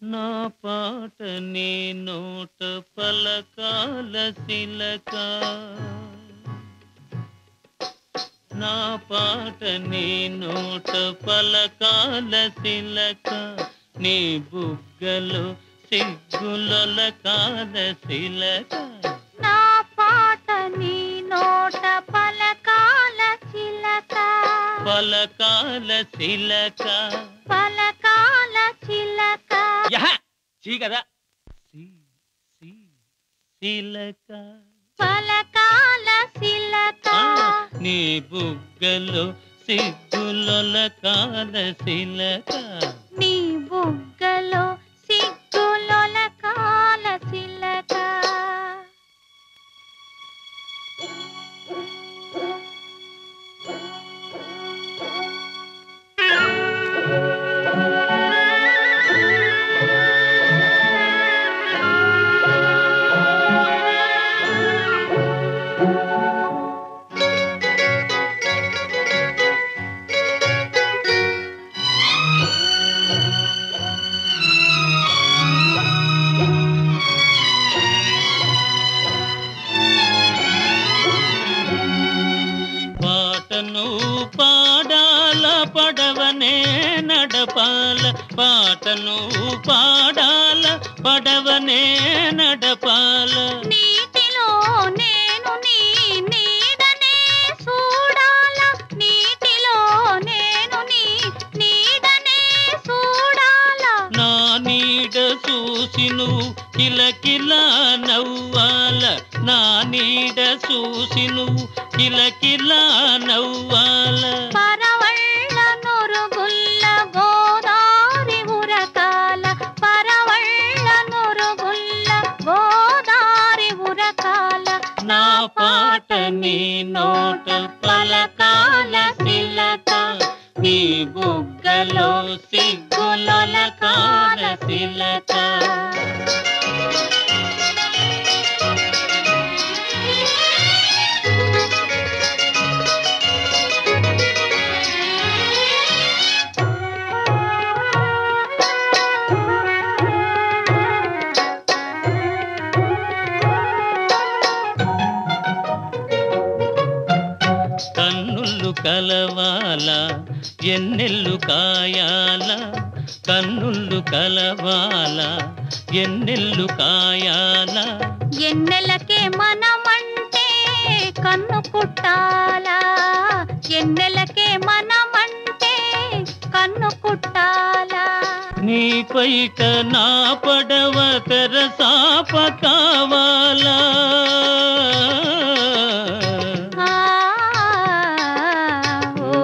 నా పాట నీ నోట పలకాల శిలక నా పాట నీ నోట పలకాల శిలక నీ బుగ్గలు సిగ్గులొల కాల శిలక నా పాట నీ నోట పలకాల చిలక పలకాల శిలక పలకాల చిలక యహ చీ కదా సి సి శిలక పలకాల చిలక ఆ, నీ బుగ్గలు సిగ్గులొల కాల శిలక నీ బుగ్గలో సిగ్గులొల కాల చిలక పాటను పాడాల పడవనే నడపాల పాటను పాడాల పడవనే నడపాల నీటిలో నేను నీ నీడనే చూడాల నీటిలో నేను నీ నీడనే చూడాల నా నీడ చూసి నువ్వు కిలకిలా నవ్వాల నా నీడ చూసి నువ్వు కిలకిలా నవ్వాల పరవళ్ళ నొరుగుల్ల గోదారి ఉరకాల పరవళ్ళ నొరుగుల్ల గోదారి ఉరకాల నా పాట నీ నోట పలకాల శిలక నీ బుగ్గలో సిగ్గులొల కాల శిలక కన్నులు కలవాల ఎన్నెల్లు కాయాల కన్నులు కలవాల ఎన్నెల్లు కాయాల ఎన్నెలకే మనమంటే కన్ను కుట్టాలా ఎన్నెలకే మనమంటే కన్ను కుట్టాలా నీ పైట నా పడవ తెరసాప కావాలా ఆ, ఓ.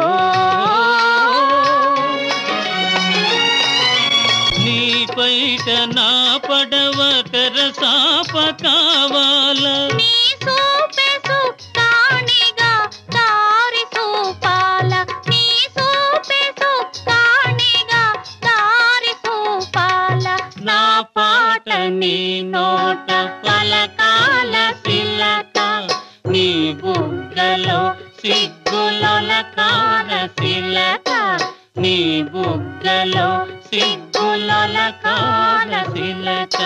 నీ పైట నా పడవ తెరసాప కావాలా నీ సూపే సుక్కాణిగా దారి సూపాల నీ సూపే సుక్కాణిగా దారి సూపాల నా పాట నీ నోట పలకాల శిలక నీ బుగ్గలో సిగ్గులొల కాల శిలక నీ బుగ్గలో సిగ్గులొల కాల శిలక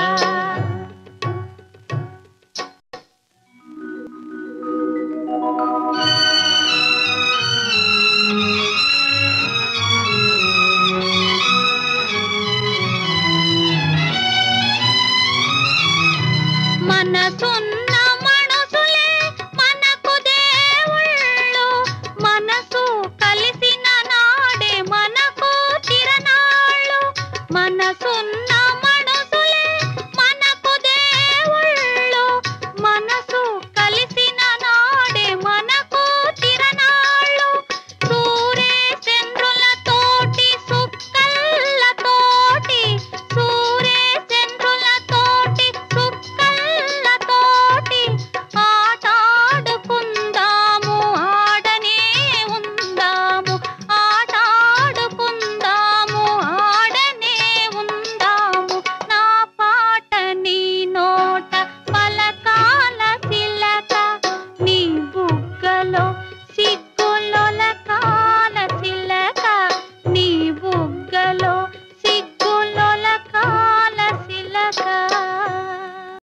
మనసున్న మనసులే మనకు దేవుళ్ళు మనసు కలిసిన నాడే మనకు తిరనాళ్ళు మనసున్న